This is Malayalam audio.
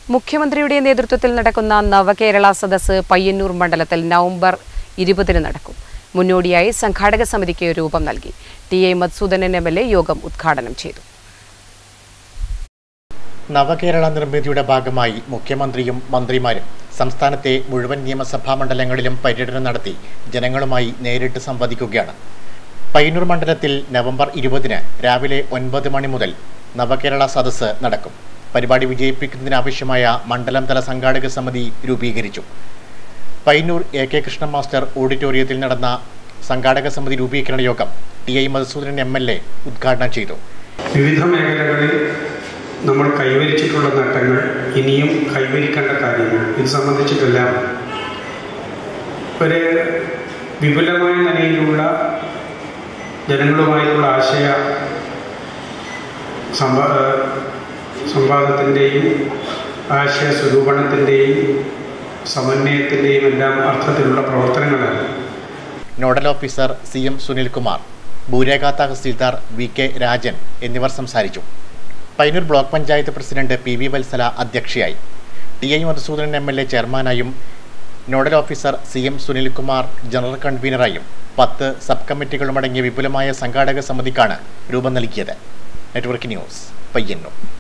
മുഖ്യമന്ത്രിയുടെ നേതൃത്വത്തിൽ നടക്കുന്ന നവകേരള സദസ്സ് പയ്യന്നൂർ മണ്ഡലത്തിൽ നവംബർ ഇരുപതിന് നടക്കും മുന്നോടിയായി സംഘാടക സമിതിക്ക് രൂപം നൽകി T A Madhusoodanan M L A യോഗം ഉദ്ഘാടനം ചെയ്തു നവകേരള നിർമ്മിതിയുടെ ഭാഗമായി മുഖ്യമന്ത്രിയും മന്ത്രിമാരും സംസ്ഥാനത്തെ മുഴുവൻ നിയമസഭാ മണ്ഡലങ്ങളിലും പര്യടനം നടത്തി ജനങ്ങളുമായി നേരിട്ട് സംവദിക്കുകയാണ് പയ്യന്നൂർ മണ്ഡലത്തിൽ നവംബർ ഇരുപതിന് രാവിലെ ഒൻപത് മണി മുതൽ നവകേരള സദസ്സ് നടക്കും പരിപാടി വിജയിപ്പിക്കുന്നതിനാവശ്യമായ മണ്ഡലം തല സംഘാടക സമിതി രൂപീകരിച്ചു Payyanur A K Krishnan master ഓഡിറ്റോറിയത്തിൽ നടന്ന സംഘാടക സമിതി രൂപീകരണ യോഗം T I Madhusoodanan M L A ഉദ്ഘാടനം ചെയ്തു വിവിധ മേഖലകളിൽ നമ്മൾ കൈവരിച്ചിട്ടുള്ള നേട്ടങ്ങൾ ഇനിയും കൈവരിക്കേണ്ട കാര്യങ്ങൾ ഇത് സംബന്ധിച്ചിട്ടെല്ലാം ഒരു വിപുലമായ നിലയിലുള്ള ജനങ്ങളുമായിട്ടുള്ള ആശയ സംവാ സംവാദത്തിൻ്റെയും ആശയ സ്വരൂപണത്തിൻ്റെയും സമന്വയത്തിൻ്റെയും എല്ലാം അർത്ഥത്തിലുള്ള പ്രവർത്തനങ്ങളാണ് nodal officer C M Sunilkumar ഭൂരേഖ തഹസീൽദാർ വി കെ രാജൻ എന്നിവർ സംസാരിച്ചു Payyanur block panchayat president P V Vatsala അധ്യക്ഷയായി T I Madhusoodanan M L A ചെയർമാനായും nodal officer C M Sunilkumar general കൺവീനറായും പത്ത് സബ് കമ്മിറ്റികളുമടങ്ങിയ വിപുലമായ സംഘാടക സമിതിക്കാണ് രൂപം നൽകിയത് നെറ്റ്വർക്ക് ന്യൂസ് പയ്യന്നൂർ